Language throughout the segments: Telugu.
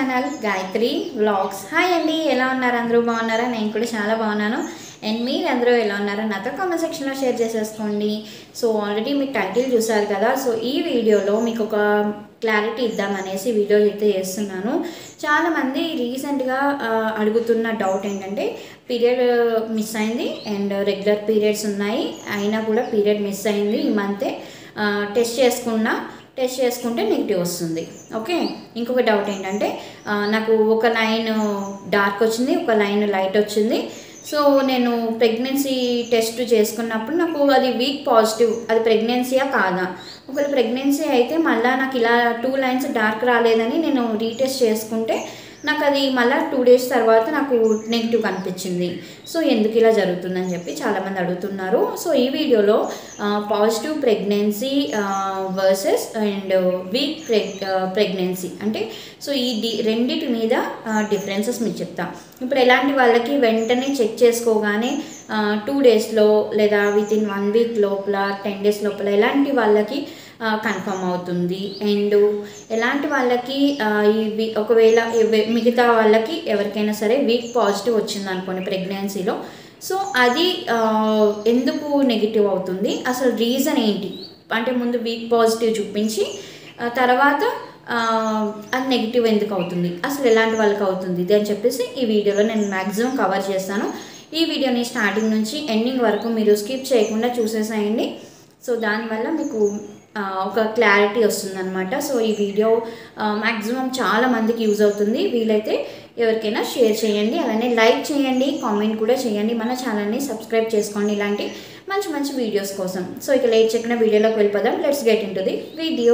ఛానల్ గాయత్రి వ్లాగ్స్ హాయ్ అండి ఎలా ఉన్నారు అందరూ బాగున్నారా నేను కూడా చాలా బాగున్నాను అండ్ మీరు అందరూ ఎలా ఉన్నారో నాతో కామెంట్ సెక్షన్లో షేర్ చేసేసుకోండి సో ఆల్రెడీ మీకు టైటిల్ చూసారు కదా సో ఈ వీడియోలో మీకు ఒక క్లారిటీ ఇద్దామనేసి వీడియో అయితే చేస్తున్నాను చాలామంది రీసెంట్గా ఆ, అడుగుతున్న డౌట్ ఏంటంటే పీరియడ్ మిస్ అయింది అండ్ రెగ్యులర్ పీరియడ్స్ ఉన్నాయి అయినా కూడా పీరియడ్ మిస్ అయింది ఈ మంతే టెస్ట్ చేసుకున్నా టెస్ట్ చేసుకుంటే నెగిటివ్ వస్తుంది ఓకే ఇంకొక డౌట్ ఏంటంటే ఆ, నాకు ఒక లైన్ డార్క్ వచ్చింది ఒక లైన్ లైట్ వచ్చింది సో నేను ప్రెగ్నెన్సీ టెస్ట్ చేసుకున్నప్పుడు నాకు అది వీక్ పాజిటివ్ అది ప్రెగ్నెన్సీయా కాదా ఒకవేళ ప్రెగ్నెన్సీ అయితే మళ్ళీ నాకు ఇలా టూ లైన్స్ డార్క్ రాలేదని నేను రీటెస్ట్ చేసుకుంటే నాకు అది మళ్ళీ టూ డేస్ తర్వాత నాకు నెగిటివ్ కనిపించింది సో ఎందుకు ఇలా జరుగుతుందని చెప్పి చాలామంది అడుగుతున్నారు సో ఈ వీడియోలో positive pregnancy versus and weak preg pregnancy అంటే సో ఈ డి రెండిటి మీద డిఫరెన్సెస్ మీకు చెప్తా ఇప్పుడు ఎలాంటి వాళ్ళకి వెంటనే చెక్ చేసుకోగానే టూ డేస్లో లేదా విత్ ఇన్ వన్ వీక్ లోపల టెన్ డేస్ లోపల ఎలాంటి వాళ్ళకి కన్ఫర్మ్ అవుతుంది అండ్ ఎలాంటి వాళ్ళకి ఆ, ఈ వీ- ఒకవేళ ఎవ- మిగతా వాళ్ళకి ఎవరికైనా సరే వీక్ పాజిటివ్ వచ్చింది అనుకోండి ప్రెగ్నెన్సీలో సో అది ఆ, ఎందుకు నెగిటివ్ అవుతుంది అసలు రీజన్ ఏంటి అంటే ముందు వీక్ పాజిటివ్ చూపించి ఆ, తర్వాత ఆ, అది నెగిటివ్ ఎందుకు అవుతుంది అసలు ఎలాంటి వాళ్ళకి అవుతుంది ఇది అని చెప్పేసి ఈ వీడియోలో నేను మ్యాక్సిమం కవర్ చేస్తాను ఈ వీడియోని స్టార్టింగ్ నుంచి ఎండింగ్ వరకు మీరు స్కిప్ చేయకుండా చూసేసేయండి సో దానివల్ల మీకు ఆ, ఒక క్లారిటీ వస్తుందన్నమాట సో ఈ వీడియో మ్యాక్సిమం చాలా మందికి యూజ్ అవుతుంది వీలైతే ఎవరికైనా షేర్ చేయండి అలానే లైక్ చేయండి కామెంట్ కూడా చేయండి మన ఛానల్ని సబ్స్క్రైబ్ చేసుకోండి ఇలాంటి మంచి మంచి వీడియోస్ కోసం సో ఇక లేట్ చెక్కిన వీడియోలోకి వెళ్ళిపోదాం let's get into the video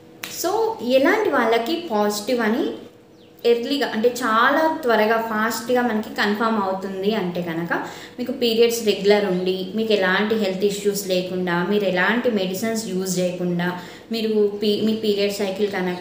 so ఎలాంటి వాళ్ళకి పాజిటివ్ అని ఎర్లీగా అంటే చాలా త్వరగా ఫాస్ట్గా మనకి కన్ఫర్మ్ అవుతుంది అంటే కనుక మీకు పీరియడ్స్ రెగ్యులర్ ఉండి మీకు ఎలాంటి హెల్త్ ఇష్యూస్ లేకుండా మీరు ఎలాంటి మెడిసిన్స్ యూజ్ చేయకుండా మీరు పీ మీ పీరియడ్ సైకిల్ కనుక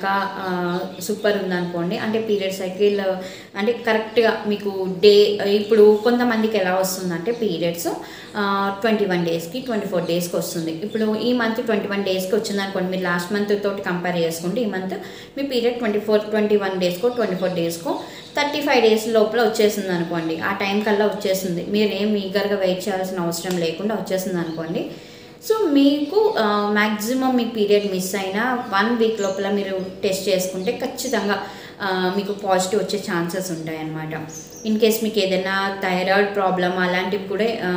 సూపర్ ఉందనుకోండి అంటే పీరియడ్ సైకిల్ అంటే కరెక్ట్గా మీకు డే ఇప్పుడు కొంతమందికి ఎలా వస్తుందంటే పీరియడ్స్ ట్వంటీ వన్ డేస్కి ట్వంటీ ఫోర్ డేస్కి వస్తుంది ఇప్పుడు ఈ మంత్ ట్వంటీ వన్ డేస్కి వచ్చింది అనుకోండి మీరు లాస్ట్ మంత్ తోటి కంపేర్ చేసుకుంటే ఈ మంత్ మీ period twenty four twenty one డేస్కో ట్వంటీ ఫోర్ డేస్కో థర్టీ ఫైవ్ డేస్ లోపల వచ్చేసింది అనుకోండి ఆ టైం కల్లా వచ్చేసింది మీరు ఏం ఈగర్గా వెయిట్ చేయాల్సిన అవసరం లేకుండా వచ్చేసింది అనుకోండి సో మీకు మ్యాక్సిమం మీ పీరియడ్ మిస్ అయినా వన్ వీక్ లోపల మీరు టెస్ట్ చేసుకుంటే ఖచ్చితంగా ఆ, మీకు పాజిటివ్ వచ్చే ఛాన్సెస్ ఉంటాయన్నమాట ఇన్ కేస్ మీకు ఏదైనా థైరాయిడ్ ప్రాబ్లం అలాంటివి కూడా ఆ,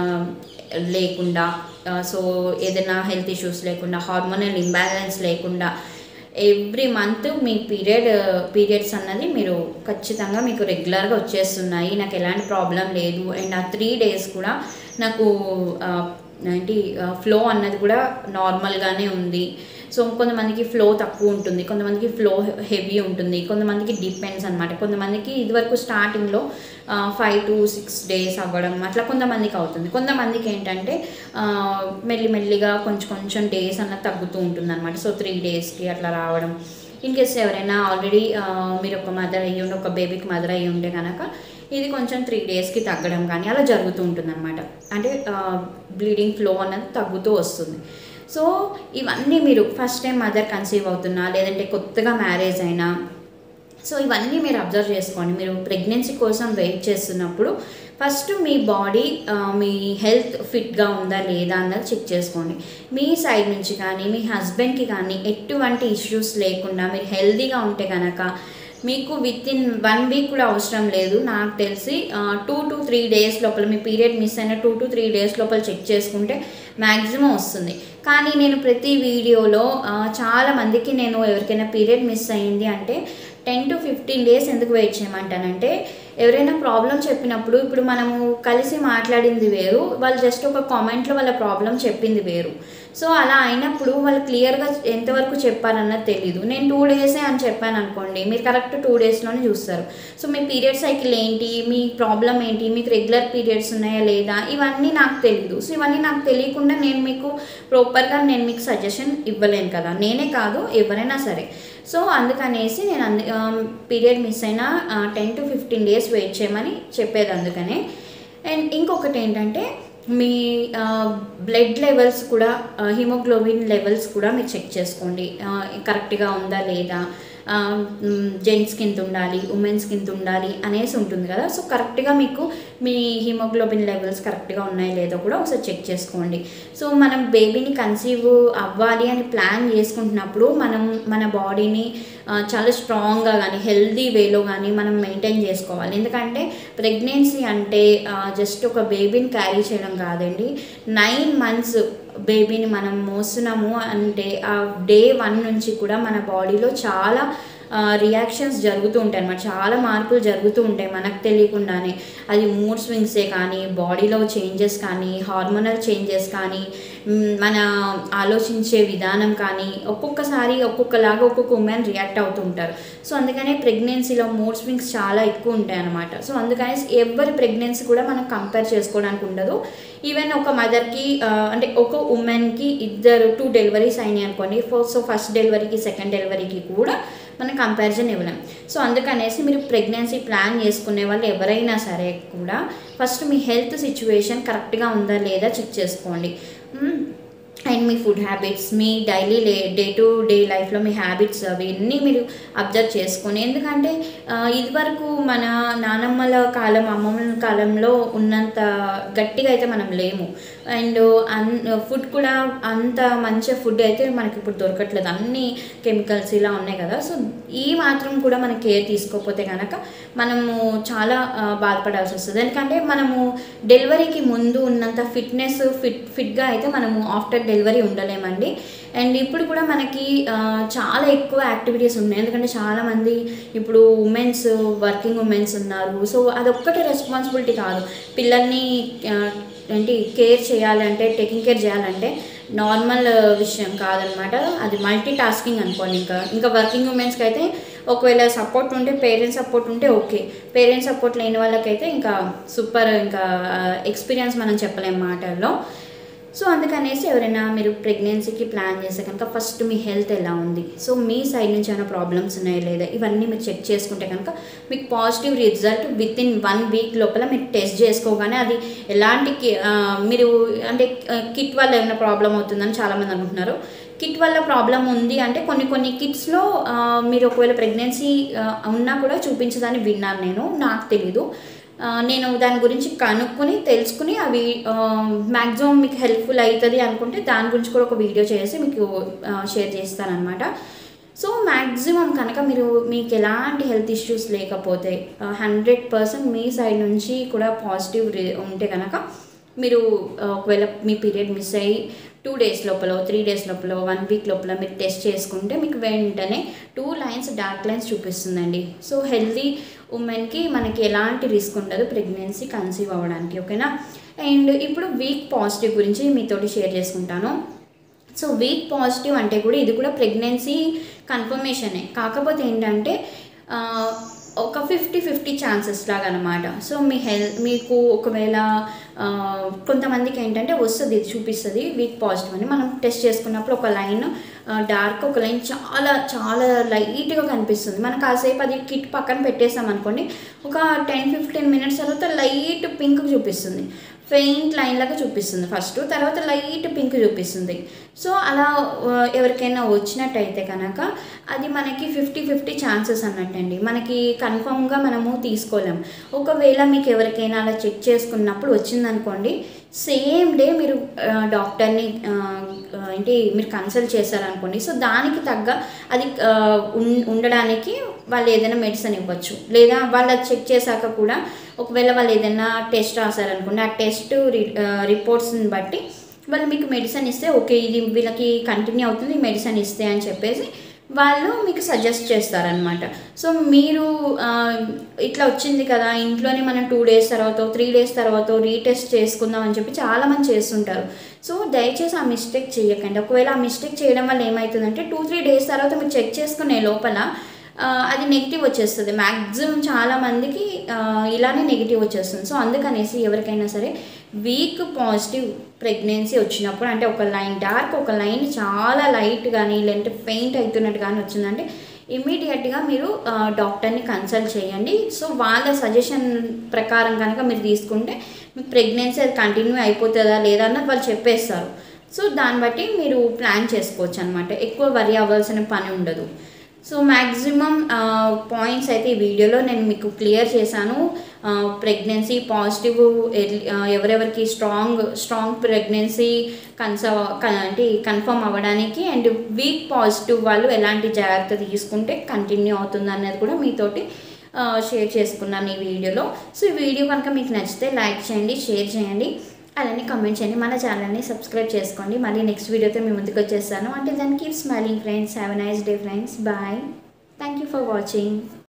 లేకుండా ఆ, సో ఏదైనా హెల్త్ ఇష్యూస్ లేకుండా హార్మోనల్ ఇంబ్యాలెన్స్ లేకుండా ఎవ్రీ మంత్ మీ పీరియడ్ పీరియడ్స్ అన్నది మీరు ఖచ్చితంగా మీకు రెగ్యులర్గా వచ్చేస్తున్నాయి నాకు ఎలాంటి ప్రాబ్లం లేదు అండ్ ఆ త్రీ డేస్ కూడా నాకు ఆ, ఏంటి ఫ్లో అన్నది కూడా నార్మల్గానే ఉంది సో కొంతమందికి ఫ్లో తక్కువ ఉంటుంది కొంతమందికి ఫ్లో హెవీ ఉంటుంది కొంతమందికి డిపెండ్స్ అనమాట కొంతమందికి ఇదివరకు స్టార్టింగ్లో ఫైవ్ టు సిక్స్ డేస్ అవ్వడం అట్లా కొంతమందికి అవుతుంది కొంతమందికి ఏంటంటే ఆ, మెల్లిమెల్లిగా కొంచెం కొంచెం డేస్ అన్నది తగ్గుతూ ఉంటుంది అనమాట సో త్రీ డేస్కి అట్లా రావడం ఇన్ కేస్ ఎవరైనా ఆల్రెడీ మీరు ఒక మదర్ అయ్యి ఉండి ఒక బేబీకి మదర్ అయ్యి ఉంటే కనుక ఇది కొంచెం త్రీ డేస్కి తగ్గడం కానీ అలా జరుగుతూ ఉంటుంది అనమాట అంటే బ్లీడింగ్ ఫ్లో అన్నది తగ్గుతూ వస్తుంది సో ఇవన్నీ మీరు ఫస్ట్ టైం మదర్ కన్సీవ్ అవుతున్నా లేదంటే కొత్తగా మ్యారేజ్ అయినా సో ఇవన్నీ మీరు అబ్జర్వ్ చేసుకోండి మీరు ప్రెగ్నెన్సీ కోసం వెయిట్ చేస్తున్నప్పుడు ఫస్ట్ మీ బాడీ మీ హెల్త్ ఫిట్గా ఉందా లేదా అన్నది చెక్ చేసుకోండి మీ సైడ్ నుంచి కానీ మీ హస్బెండ్కి కానీ ఎటువంటి ఇష్యూస్ లేకుండా మీరు హెల్తీగా ఉంటే కనుక మీకు విత్ ఇన్ వన్ వీక్ కూడా అవసరం లేదు నాకు తెలిసి టూ టు త్రీ డేస్ లోపల మీ పీరియడ్ మిస్ అయిన టూ టు త్రీ డేస్ లోపల చెక్ చేసుకుంటే మ్యాక్సిమం వస్తుంది కానీ నేను ప్రతి వీడియోలో ఆ, చాలా మందికి నేను ఎవరికైనా పీరియడ్ మిస్ అయ్యింది అంటే టెన్ టు ఫిఫ్టీన్ డేస్ ఎందుకు వెయిట్ చేయమంటానంటే ఎవరైనా ప్రాబ్లం చెప్పినప్పుడు ఇప్పుడు మనము కలిసి మాట్లాడింది వేరు వాళ్ళు జస్ట్ ఒక కామెంట్లో వాళ్ళ ప్రాబ్లం చెప్పింది వేరు సో అలా అయినప్పుడు వాళ్ళు క్లియర్గా ఎంతవరకు చెప్పారన్నది తెలీదు నేను టూ డేసే అని చెప్పాను అనుకోండి మీరు కరెక్ట్ టూ డేస్లోనే చూస్తారు సో మీ పీరియడ్ సైకిల్ ఏంటి మీ ప్రాబ్లం ఏంటి మీకు రెగ్యులర్ పీరియడ్స్ ఉన్నాయా లేదా ఇవన్నీ నాకు తెలీదు సో ఇవన్నీ నాకు తెలియకుండా నేను మీకు ప్రాపర్గా నేను మీకు సజెషన్ ఇవ్వలేను కదా నేనే కాదు ఎవరైనా సరే సో అందుకనేసి నేను అందు పీరియడ్ మిస్ అయిన ten to fifteen days wait చేయమని చెప్పేది అందుకనే అండ్ ఇంకొకటి ఏంటంటే మీ బ్లడ్ లెవెల్స్ కూడా హిమోగ్లోబిన్ లెవెల్స్ కూడా మీరు చెక్ చేసుకోండి కరెక్ట్గా ఉందా లేదా జెంట్స్కి ఇంత ఉండాలి ఉమెన్స్కి ఇంత ఉండాలి అనేసి ఉంటుంది కదా సో కరెక్ట్గా మీకు మీ హిమోగ్లోబిన్ లెవెల్స్ కరెక్ట్గా ఉన్నాయో లేదో కూడా ఒకసారి చెక్ చేసుకోండి సో మనం బేబీని కన్సీవ్ అవ్వాలి అని ప్లాన్ చేసుకుంటున్నప్పుడు మనం మన బాడీని ఆ, చాలా స్ట్రాంగ్గా కానీ హెల్దీ వేలో కానీ మనం మెయింటైన్ చేసుకోవాలి ఎందుకంటే ప్రెగ్నెన్సీ అంటే జస్ట్ ఒక బేబీని క్యారీ చేయడం కాదండి నైన్ మంత్స్ బేబీని మనం మోస్తున్నాము అంటే ఆ డే వన్ నుంచి కూడా మన బాడీలో చాలా రియాక్షన్స్ జరుగుతూ ఉంటాయి అన్నమాట చాలా మార్పులు జరుగుతూ ఉంటాయి మనకు తెలియకుండానే అది మూడ్ స్వింగ్సే కానీ బాడీలో చేంజెస్ కానీ హార్మోనల్ చేంజెస్ కానీ మ్, మన ఆలోచించే విధానం కానీ ఒక్కొక్కసారి ఒక్కొక్కలాగా ఒక్కొక్క ఉమెన్ రియాక్ట్ అవుతూ ఉంటారు సో అందుకనే ప్రెగ్నెన్సీలో మూడ్ స్వింగ్స్ చాలా ఎక్కువ ఉంటాయి అన్నమాట సో అందుకని ఎవరి ప్రెగ్నెన్సీ కూడా మనం కంపేర్ చేసుకోవడానికి ఉండదు ఈవెన్ ఒక మదర్కి అంటే ఒక ఉమెన్కి ఇద్దరు టూ డెలివరీస్ అయినాయి అనుకోండి సో ఫస్ట్ డెలివరీకి సెకండ్ డెలివరీకి కూడా మనం కంపారిజన్ ఇవ్వలేం సో అందుకనేసి మీరు ప్రెగ్నెన్సీ ప్లాన్ చేసుకునే వాళ్ళు ఎవరైనా సరే కూడా ఫస్ట్ మీ హెల్త్ సిచ్యువేషన్ కరెక్ట్గా ఉందా లేదా చెక్ చేసుకోండి అండ్ మీ ఫుడ్ హ్యాబిట్స్ మీ డైలీ లే డే టు డే లైఫ్లో మీ హ్యాబిట్స్ అవన్నీ మీరు అబ్జర్వ్ చేసుకొని ఎందుకంటే ఆ, ఇదివరకు మన నానమ్మల కాలం అమ్మమ్మల కాలంలో ఉన్నంత గట్టిగా అయితే మనం లేము అండ్ అన్ ఫుడ్ కూడా అంత మంచి ఫుడ్ అయితే మనకి ఇప్పుడు దొరకట్లేదు అన్ని కెమికల్స్ ఇలా ఉన్నాయి కదా సో ఈ మాత్రం కూడా మనం కేర్ తీసుకోకపోతే కనుక మనము చాలా ఆ, బాధపడాల్సి వస్తుంది ఎందుకంటే మనము డెలివరీకి ముందు ఉన్నంత ఫిట్నెస్ ఫిట్ ఫిట్గా అయితే మనము ఆఫ్టర్ డెలివరీ ఉండలేమండి అండ్ ఇప్పుడు కూడా మనకి ఆ, చాలా ఎక్కువ యాక్టివిటీస్ ఉన్నాయి ఎందుకంటే చాలామంది ఇప్పుడు ఉమెన్స్ వర్కింగ్ ఉమెన్స్ ఉన్నారు సో అదొక్కటే రెస్పాన్సిబిలిటీ కాదు పిల్లల్ని ఆ, ఏంటి కేర్ చేయాలంటే టేకింగ్ కేర్ చేయాలంటే నార్మల్ విషయం కాదనమాట అది మల్టీ టాస్కింగ్ అనుకోండి ఇంకా ఇంకా వర్కింగ్ ఉమెన్స్కి అయితే ఒకవేళ సపోర్ట్ ఉంటే పేరెంట్స్ సపోర్ట్ ఉంటే ఓకే పేరెంట్స్ సపోర్ట్ లేని వాళ్ళకైతే ఇంకా సూపర్ ఇంకా ఎక్స్పీరియన్స్ మనం చెప్పలేం మాటల్లో సో అందుకనేసి ఎవరైనా మీరు ప్రెగ్నెన్సీకి ప్లాన్ చేస్తే కనుక ఫస్ట్ మీ హెల్త్ ఎలా ఉంది సో మీ సైడ్ నుంచి ఏమైనా ప్రాబ్లమ్స్ ఉన్నాయా లేదా ఇవన్నీ మీరు చెక్ చేసుకుంటే కనుక మీకు positive result within one week లోపల మీరు టెస్ట్ చేసుకోగానే అది ఎలాంటి కి- ఆ, మీరు అంటే కిట్ వల్ల ఏమైనా ప్రాబ్లం అవుతుందని చాలామంది అనుకుంటున్నారు కిట్ వల్ల ప్రాబ్లం ఉంది అంటే కొన్ని కొన్ని కిట్స్లో మీరు ఒకవేళ ప్రెగ్నెన్సీ ఉన్నా కూడా చూపించదని విన్నాను నేను నాకు తెలీదు ఆ, నేను దాని గురించి కనుక్కొని తెలుసుకుని అవి మ్యాక్సిమం మీకు హెల్ప్ఫుల్ అవుతుంది అనుకుంటే దాని గురించి కూడా ఒక వీడియో చేసి మీకు షేర్ చేస్తానన్నమాట సో మ్యాక్సిమం కనుక మీరు మీకు ఎలాంటి హెల్త్ ఇష్యూస్ లేకపోతే హండ్రెడ్ పర్సెంట్ మీ సైడ్ నుంచి కూడా పాజిటివ్ ఉంటే కనుక మీరు ఆ, ఒకవేళ మీ పీరియడ్ మిస్ అయ్యి టూ డేస్ లోపల త్రీ డేస్ లోపల వన్ వీక్ లోపల మీరు టెస్ట్ చేసుకుంటే మీకు వెంటనే టూ లైన్స్ డార్క్ లైన్స్ చూపిస్తుందండి సో హెల్తీ ఉమెన్కి మనకి ఎలాంటి రిస్క్ ఉండదు ప్రెగ్నెన్సీ కన్సీవ్ అవ్వడానికి ఓకేనా అండ్ ఇప్పుడు వీక్ పాజిటివ్ గురించి మీతోటి షేర్ చేసుకుంటాను సో వీక్ పాజిటివ్ అంటే కూడా ఇది కూడా ప్రెగ్నెన్సీ కన్ఫర్మేషనే కాకపోతే ఏంటంటే ఆ, ఒక ఫిఫ్టీ ఫిఫ్టీ ఛాన్సెస్ లాగా అనమాట సో మీ హెల్త్ మీకు ఒకవేళ ఆ, కొంతమందికి ఏంటంటే వస్తుంది ఇది చూపిస్తుంది వీక్ పాజిటివ్ అని మనం టెస్ట్ చేసుకున్నప్పుడు ఒక లైన్ డార్క్ ఒక లైన్ చాలా చాలా లైట్గా కనిపిస్తుంది మనం కాసేపు అది కిట్ పక్కన పెట్టేసాం అనుకోండి ఒక టెన్ ఫిఫ్టీన్ మినిట్స్ తర్వాత లైట్ పింక్ చూపిస్తుంది ఫెయింట్ లైన్ లాగా చూపిస్తుంది ఫస్ట్ తర్వాత లైట్ పింక్ చూపిస్తుంది సో అలా ఆ, ఎవరికైనా వచ్చినట్టయితే కనుక అది మనకి ఫిఫ్టీ ఫిఫ్టీ ఛాన్సెస్ అన్నట్టండి మనకి కన్ఫామ్గా మనము తీసుకోలేం ఒకవేళ మీకు ఎవరికైనా అలా చెక్ చేసుకున్నప్పుడు వచ్చిందనుకోండి సేమ్ డే మీరు ఆ, డాక్టర్ని ఆ, ఆ, ఏంటి మీరు కన్సల్ట్ చేశారనుకోండి సో దానికి తగ్గ అది ఆ, ఉన్- ఉండడానికి వాళ్ళు ఏదైనా మెడిసిన్ ఇవ్వచ్చు లేదా వాళ్ళు అది చెక్ చేశాక కూడా ఒకవేళ వాళ్ళు ఏదైనా టెస్ట్ రాశారనుకోండి ఆ టెస్ట్ రిపోర్ట్స్ని బట్టి వాళ్ళు మీకు మెడిసిన్ ఇస్తే ఓకే ఇది వీళ్ళకి కంటిన్యూ అవుతుంది ఈ మెడిసిన్ ఇస్తే అని చెప్పేసి వాళ్ళు మీకు సజెస్ట్ చేస్తారనమాట సో మీరు ఆ, ఇట్లా వచ్చింది కదా ఇంట్లోనే మనం టూ డేస్ తర్వాత త్రీ డేస్ తర్వాత రీటెస్ట్ చేసుకుందాం అని చెప్పి చాలామంది చేస్తుంటారు సో దయచేసి ఆ మిస్టేక్ చేయకండి ఒకవేళ ఆ మిస్టేక్ చేయడం వల్ల ఏమవుతుందంటే టూ త్రీ డేస్ తర్వాత మీరు చెక్ చేసుకునే లోపల ఆ, అది నెగిటివ్ వచ్చేస్తుంది మ్యాక్సిమం చాలా మందికి ఆ, ఇలానే నెగిటివ్ వచ్చేస్తుంది సో అందుకనేసి ఎవరికైనా సరే వీక్ పాజిటివ్ ప్రెగ్నెన్సీ వచ్చినప్పుడు అంటే ఒక లైన్ డార్క్ ఒక లైన్ చాలా లైట్ కానీ లేదంటే పెయింట్ అవుతున్నట్టు కానీ వచ్చిందంటే ఇమీడియట్గా మీరు ఆ, డాక్టర్ని కన్సల్ట్ చేయండి సో వాళ్ళ సజెషన్ ప్రకారం కనుక మీరు తీసుకుంటే మీకు ప్రెగ్నెన్సీ అది కంటిన్యూ అయిపోతుందా లేదా అన్నది వాళ్ళు చెప్పేస్తారు సో దాన్ని బట్టి మీరు ప్లాన్ చేసుకోవచ్చు అనమాట ఎక్కువ వరి అవ్వాల్సిన పని ఉండదు సో మ్యాక్సిమం పాయింట్స్ అయితే ఈ వీడియోలో నేను మీకు క్లియర్ చేశాను ప్రెగ్నెన్సీ పాజిటివ్ ఎవరెవరికి స్ట్రాంగ్ స్ట్రాంగ్ ప్రెగ్నెన్సీ కన్సర్వ్ అంటే కన్ఫర్మ్ అవ్వడానికి అండ్ వీక్ పాజిటివ్ వాళ్ళు ఎలాంటి జాగ్రత్త తీసుకుంటే కంటిన్యూ అవుతుంది అన్నది కూడా మీతోటి షేర్ చేసుకున్నాను ఈ వీడియోలో సో ఈ వీడియో కనుక మీకు నచ్చితే లైక్ చేయండి షేర్ చేయండి అలానే కామెంట్ చేయండి మన ఛానల్ని సబ్స్క్రైబ్ చేసుకోండి మళ్ళీ నెక్స్ట్ వీడియోతో మీ ముందుకు వచ్చేస్తాను అంటే దాన్ని keep smiling friends have nice day friends bye thank you for watching